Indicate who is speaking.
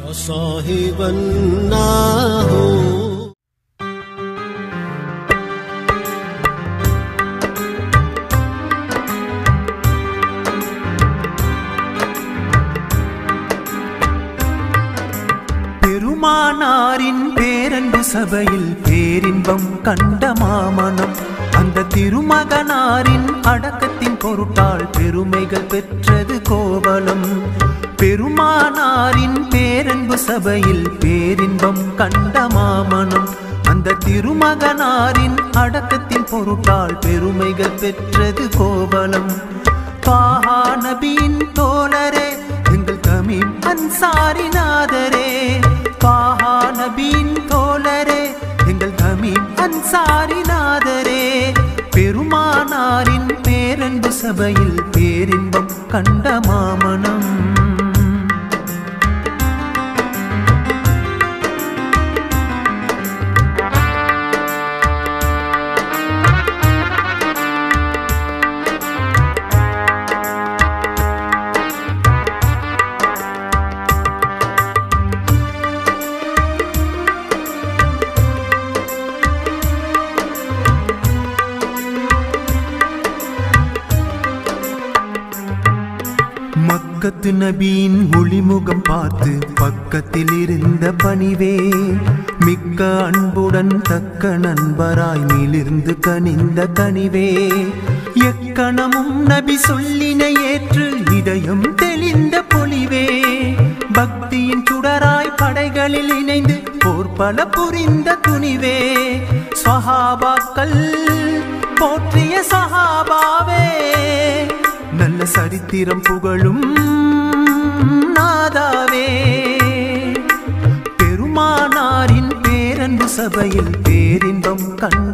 Speaker 1: صاحب الناهور
Speaker 2: பெருமானாரின் பேரன்பு சபையில் பேரின்பம் கண்ட மாமனம் அந்த திருமகனாரின் அடக்கத்தின் பொருட்டால் பெருமைகள் பெற்றது கோவலம் பெருமானாரின் பேரன்பு சபையில் பேரின்பம் கண்ட மாமனம் அந்த திருமகனாரின் அடக்கத்தின் பொருட்டால் பெருமைகள் பெற்றது கோவலம் பாஹா நபியின் தோழரே எங்கள் தமிழ் அன்சாரிநாதரே பாஹா நபியின் தோழரே எங்கள் தமிழ் அன்சாரிநாதரே பெருமானாரின் பேரன்பு சபையில் பேரின்பம் கண்ட மாமனம் மக்கத்து நபியின் ஒளிமுகம் பார்த்து பக்கத்தில் இருந்த பணிவே மிக்க அன்புடன் தக்க நண்பராய் மேலிருந்து கனிந்த கனிவே எக்கணமும் நபி சொல்லின ஏற்று இதயம் தெளிந்த பொலிவே பக்தியின் சுடராய் படைகளில் இணைந்து போர் பல புரிந்த துணிவே சஹாபாக்கள் போற்றிய சஹாபாவே நல்ல சரித்திரம் புகழும் நாதாவே பெருமானாரின் பேரன்பு சபையில் பேரின்பம் கண்ட